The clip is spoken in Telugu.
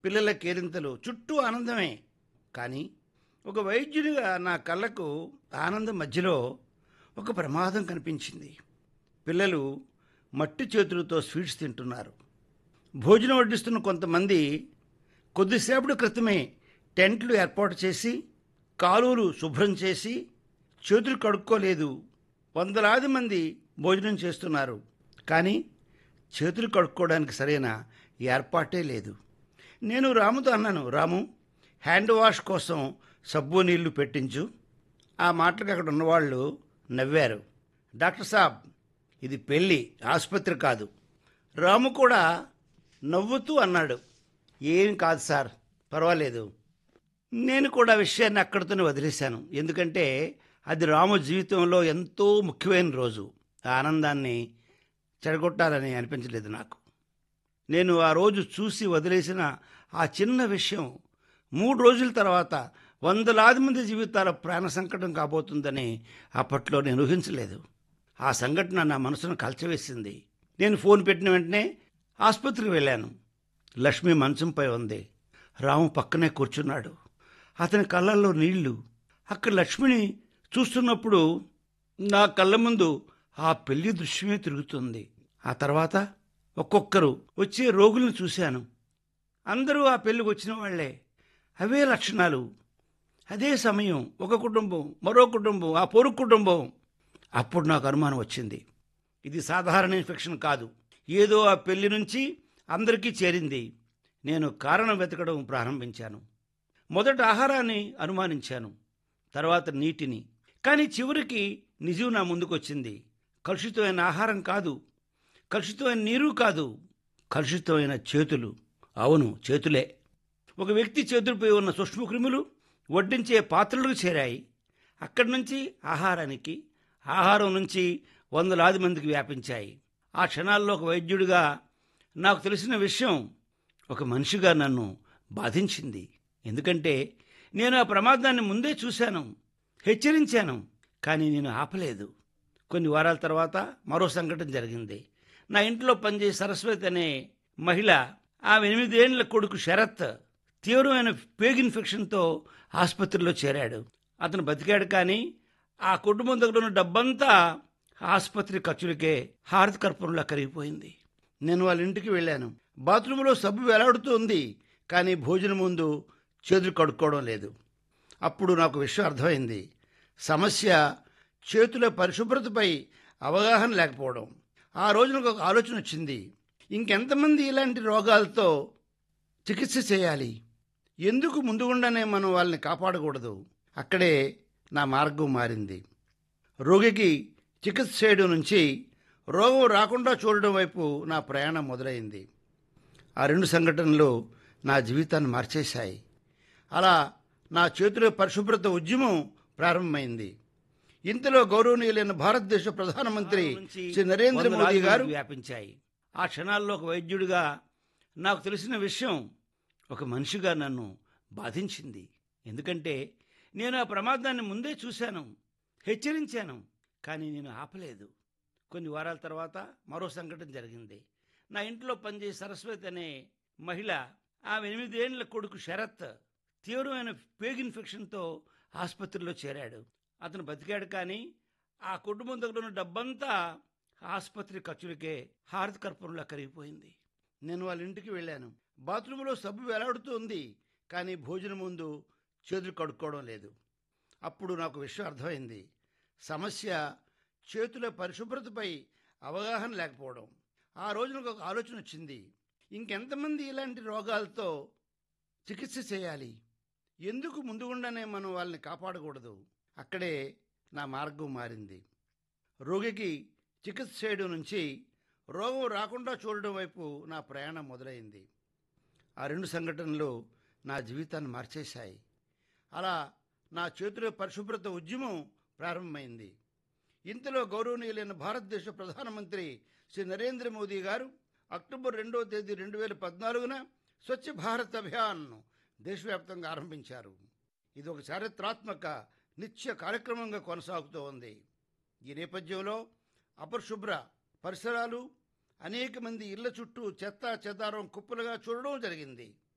పిల్లల కేరింతలు చుట్టూ ఆనందమే కానీ ఒక వైద్యుడిగా నా కళ్ళకు ఆనందం మధ్యలో ఒక ప్రమాదం కనిపించింది పిల్లలు మట్టి చేతులతో స్వీట్స్ తింటున్నారు భోజనం వడ్డిస్తున్న కొంతమంది కొద్దిసేపటి క్రితమే టెంట్లు ఏర్పాటు చేసి కాలువలు శుభ్రం చేసి చేతులు కడుక్కోలేదు వందలాది మంది భోజనం చేస్తున్నారు కానీ చేతులు కడుక్కోవడానికి సరైన ఏర్పాటే లేదు నేను రాముతో అన్నాను రాము హ్యాండ్ వాష్ కోసం సబ్బు నీళ్లు పెట్టించు ఆ మాటలకు అక్కడ ఉన్నవాళ్ళు నవ్వారు డాక్టర్ సాబ్ ఇది పెళ్ళి ఆసుపత్రి కాదు రాము కూడా నవ్వుతూ అన్నాడు ఏం కాదు సార్ పర్వాలేదు నేను కూడా విషయాన్ని అక్కడితోనే వదిలేశాను ఎందుకంటే అది రాము జీవితంలో ఎంతో ముఖ్యమైన రోజు ఆ ఆనందాన్ని చెడగొట్టాలని అనిపించలేదు నాకు నేను ఆ రోజు చూసి వదిలేసిన ఆ చిన్న విషయం మూడు రోజుల తర్వాత వందలాది మంది జీవితాల ప్రాణ సంకటం కాబోతుందని అప్పట్లో నేను ఊహించలేదు ఆ సంఘటన నా మనసును కలిచివేసింది నేను ఫోన్ పెట్టిన వెంటనే ఆసుపత్రికి వెళ్ళాను లక్ష్మి మంచంపై ఉంది రాము పక్కనే కూర్చున్నాడు అతని కళ్ళల్లో నీళ్లు అక్కడ లక్ష్మిని చూస్తున్నప్పుడు నా కళ్ళ ముందు ఆ పెళ్లి దృశ్యమే తిరుగుతుంది ఆ తర్వాత ఒక్కొక్కరు వచ్చే రోగులను చూశాను అందరూ ఆ పెళ్లికి వచ్చిన వాళ్లే అవే లక్షణాలు అదే సమయం ఒక కుటుంబం మరో కుటుంబం ఆ పొరుగు కుటుంబం అప్పుడు నాకు అనుమానం వచ్చింది ఇది సాధారణ ఇన్ఫెక్షన్ కాదు ఏదో ఆ పెళ్లి నుంచి అందరికీ చేరింది నేను కారణం వెతకడం ప్రారంభించాను మొదట ఆహారాన్ని అనుమానించాను తర్వాత నీటిని కానీ చివరికి నిజం నా ముందుకొచ్చింది కలుషితమైన ఆహారం కాదు కలుషితమైన నీరు కాదు కలుషితమైన చేతులు అవును చేతులే ఒక వ్యక్తి చేతులపై ఉన్న సూక్ష్మక్రిములు వడ్డించే పాత్రలకు చేరాయి అక్కడి నుంచి ఆహారానికి ఆహారం నుంచి వందలాది మందికి వ్యాపించాయి ఆ క్షణాల్లో ఒక వైద్యుడిగా నాకు తెలిసిన విషయం ఒక మనిషిగా నన్ను బాధించింది ఎందుకంటే నేను ఆ ప్రమాదాన్ని ముందే చూశాను హెచ్చరించాను కానీ నేను ఆపలేదు కొన్ని వారాల తర్వాత మరో సంఘటన జరిగింది నా ఇంట్లో పనిచేసే సరస్వతి అనే మహిళ ఆమె ఎనిమిదేళ్ల కొడుకు శరత్ తీవ్రమైన పేగ్ ఇన్ఫెక్షన్తో ఆసుపత్రిలో చేరాడు అతను బతికాడు కానీ ఆ కుటుంబం దగ్గర ఉన్న డబ్బంతా ఆసుపత్రి ఖర్చులకే హారతి కర్పూరంలా కరిగిపోయింది నేను వాళ్ళ ఇంటికి వెళ్ళాను బాత్రూంలో సబ్బు వేలాడుతూ ఉంది కానీ భోజనం ముందు చేతులు కడుక్కోవడం లేదు అప్పుడు నాకు విషయం అర్థమైంది సమస్య చేతుల పరిశుభ్రతపై అవగాహన లేకపోవడం ఆ రోజు నాకు ఒక ఆలోచన వచ్చింది ఇంకెంతమంది ఇలాంటి రోగాలతో చికిత్స చేయాలి ఎందుకు ముందుగుండానే మనం వాళ్ళని కాపాడకూడదు అక్కడే నా మార్గం మారింది రోగికి చికిత్స చేయడం నుంచి రోగం రాకుండా చూడడం వైపు నా ప్రయాణం మొదలైంది ఆ రెండు సంఘటనలు నా జీవితాన్ని మార్చేశాయి అలా నా చేతుల పరిశుభ్రత ఉద్యమం ప్రారంభమైంది ఇంతలో గౌరవనీయులైన భారతదేశ ప్రధానమంత్రి శ్రీ నరేంద్ర మోదీ గారు వ్యాపించాయి ఆ క్షణాల్లో ఒక వైద్యుడిగా నాకు తెలిసిన విషయం ఒక మనిషిగా నన్ను బాధించింది ఎందుకంటే నేను ఆ ప్రమాదాన్ని ముందే చూశాను హెచ్చరించాను కానీ నేను ఆపలేదు కొన్ని వారాల తర్వాత మరో సంఘటన జరిగింది నా ఇంట్లో పనిచేసే సరస్వతి అనే మహిళ ఆమె ఎనిమిదేళ్ల కొడుకు శరత్ తీవ్రమైన పేగ్ ఇన్ఫెక్షన్తో ఆసుపత్రిలో చేరాడు అతను బతికాడు కానీ ఆ కుటుంబం దగ్గర ఉన్న డబ్బంతా ఆసుపత్రి ఖర్చులకే హారతి కర్పూరంలా కరిగిపోయింది నేను వాళ్ళ ఇంటికి వెళ్ళాను బాత్రూంలో సబ్బు వేలాడుతూ ఉంది కానీ భోజనం ముందు చేతులు కడుక్కోవడం లేదు అప్పుడు నాకు విషయం అర్థమైంది సమస్య చేతుల పరిశుభ్రతపై అవగాహన లేకపోవడం ఆ రోజు నాకు ఒక ఆలోచన వచ్చింది ఇంకెంతమంది ఇలాంటి రోగాలతో చికిత్స చేయాలి ఎందుకు ముందుగుండానే మనం వాళ్ళని కాపాడకూడదు అక్కడే నా మార్గం మారింది రోగికి చికిత్స చేయడం నుంచి రోగం రాకుండా చూడడం వైపు నా ప్రయాణం మొదలైంది ఆ రెండు సంఘటనలు నా జీవితాన్ని మార్చేశాయి అలా నా చేతుల పరిశుభ్రత ఉద్యమం ప్రారంభమైంది ఇంతలో గౌరవనీయులైన భారతదేశ ప్రధానమంత్రి శ్రీ నరేంద్ర మోదీ గారు అక్టోబర్ రెండో తేదీ రెండు వేల పద్నాలుగున స్వచ్ఛ భారత్ అభియాన్ను దేశవ్యాప్తంగా ఆరంభించారు ఇది ఒక చారిత్రాత్మక నిత్య కార్యక్రమంగా కొనసాగుతూ ఉంది ఈ నేపథ్యంలో అపరిశుభ్ర పరిసరాలు అనేక మంది ఇళ్ల చుట్టూ చెత్త చెదారం కుప్పలుగా చూడడం జరిగింది